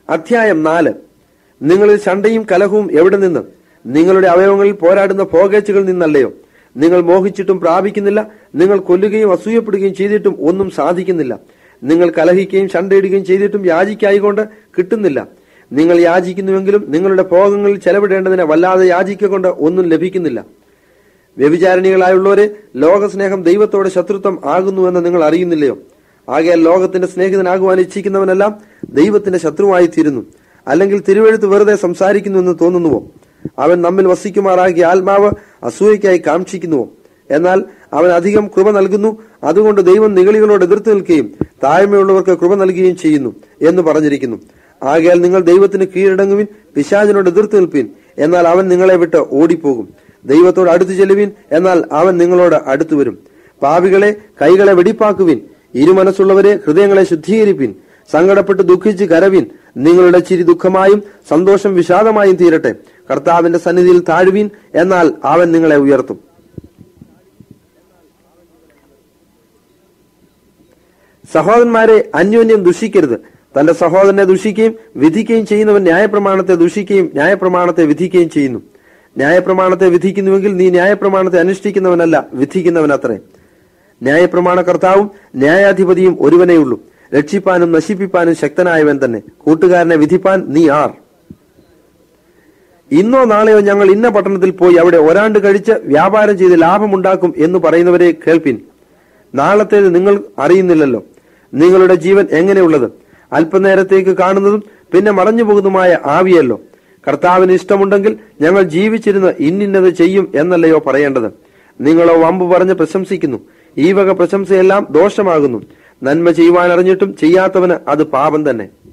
അധ്യായം നാല് നിങ്ങളിൽ ശണ്ടയും കലഹവും എവിടെ നിന്ന് നിങ്ങളുടെ അവയവങ്ങളിൽ പോരാടുന്ന പോകേച്ചുകളിൽ നിന്നല്ലയോ നിങ്ങൾ മോഹിച്ചിട്ടും പ്രാപിക്കുന്നില്ല നിങ്ങൾ കൊല്ലുകയും അസൂയപ്പെടുകയും ചെയ്തിട്ടും ഒന്നും സാധിക്കുന്നില്ല നിങ്ങൾ കലഹിക്കുകയും ശണ്ടയിടുകയും ചെയ്തിട്ടും യാചിക്കായികൊണ്ട് കിട്ടുന്നില്ല നിങ്ങൾ യാചിക്കുന്നുവെങ്കിലും നിങ്ങളുടെ ഭോഗങ്ങളിൽ ചെലവിടേണ്ടതിനെ വല്ലാതെ യാചിക്കൊണ്ട് ഒന്നും ലഭിക്കുന്നില്ല വ്യഭിചാരിണികളായുള്ളവരെ ലോകസ്നേഹം ദൈവത്തോട് ശത്രുത്വം ആകുന്നുവെന്ന് നിങ്ങൾ അറിയുന്നില്ലയോ ആകയാൽ ലോകത്തിന്റെ സ്നേഹിതനാകുവാൻ ഇച്ഛിക്കുന്നവനെല്ലാം ദൈവത്തിന്റെ ശത്രുവായി തീരുന്നു അല്ലെങ്കിൽ തിരുവെഴുത്ത് വെറുതെ സംസാരിക്കുന്നുവെന്ന് തോന്നുന്നുവോ അവൻ നമ്മിൽ വസിക്കുമാറാകിയ ആത്മാവ് അസൂയയ്ക്കായി കാക്ഷിക്കുന്നുവോ എന്നാൽ അവൻ അധികം കൃപ നൽകുന്നു അതുകൊണ്ട് ദൈവം നിഗളികളോട് എതിർത്ത് നിൽക്കുകയും താഴ്മയുള്ളവർക്ക് കൃപ നൽകുകയും ചെയ്യുന്നു എന്ന് പറഞ്ഞിരിക്കുന്നു ആകയാൽ നിങ്ങൾ ദൈവത്തിന് കീഴടങ്ങുവിൻ പിശാചിനോട് എതിർത്ത് നിൽപ്പീൻ എന്നാൽ അവൻ നിങ്ങളെ വിട്ട് ഓടിപ്പോകും ദൈവത്തോട് അടുത്തു ചെല്ലുവിൻ എന്നാൽ അവൻ നിങ്ങളോട് അടുത്തു വരും പാപികളെ കൈകളെ വെടിപ്പാക്കുവിൻ ഇരുമനസ്സുള്ളവരെ ഹൃദയങ്ങളെ ശുദ്ധീകരിപ്പിൻ സങ്കടപ്പെട്ട് ദുഃഖിച്ച് കരവിൻ നിങ്ങളുടെ ചിരി ദുഃഖമായും സന്തോഷം വിഷാദമായും തീരട്ടെ കർത്താവിന്റെ സന്നിധിയിൽ താഴുവീൻ എന്നാൽ അവൻ നിങ്ങളെ ഉയർത്തും സഹോദരന്മാരെ അന്യോന്യം ദുഷിക്കരുത് തന്റെ സഹോദരനെ ദുഷിക്കുകയും വിധിക്കുകയും ചെയ്യുന്നവൻ ന്യായപ്രമാണത്തെ ദുഷിക്കുകയും ന്യായപ്രമാണത്തെ വിധിക്കുകയും ചെയ്യുന്നു ന്യായപ്രമാണത്തെ വിധിക്കുന്നുവെങ്കിൽ നീ ന്യായപ്രമാണത്തെ അനുഷ്ഠിക്കുന്നവനല്ല വിധിക്കുന്നവനത്രേ ന്യായപ്രമാണ കർത്താവും ന്യായാധിപതിയും ഒരുവനേയുള്ളൂ രക്ഷിപ്പാനും നശിപ്പിപ്പാനും ശക്തനായവൻ തന്നെ കൂട്ടുകാരനെ വിധിപ്പാൻ നീ ആർ ഇന്നോ നാളെയോ ഞങ്ങൾ ഇന്ന പട്ടണത്തിൽ പോയി അവിടെ ഒരാണ്ട് കഴിച്ച് വ്യാപാരം ചെയ്ത് ലാഭമുണ്ടാക്കും എന്ന് പറയുന്നവരെ കേൾപ്പിൻ നാളത്തേത് നിങ്ങൾ അറിയുന്നില്ലല്ലോ നിങ്ങളുടെ ജീവൻ എങ്ങനെയുള്ളത് അല്പനേരത്തേക്ക് കാണുന്നതും പിന്നെ മറഞ്ഞു പോകുന്നതുമായ ആവിയല്ലോ കർത്താവിന് ഇഷ്ടമുണ്ടെങ്കിൽ ഞങ്ങൾ ജീവിച്ചിരുന്ന് ഇന്നിന്നത് ചെയ്യും എന്നല്ലയോ പറയേണ്ടത് നിങ്ങളോ വമ്പ് പറഞ്ഞ് പ്രശംസിക്കുന്നു ഈ വക പ്രശംസയെല്ലാം ദോഷമാകുന്നു നന്മ ചെയ്യുവാൻ അറിഞ്ഞിട്ടും ചെയ്യാത്തവന് അത് പാപം തന്നെ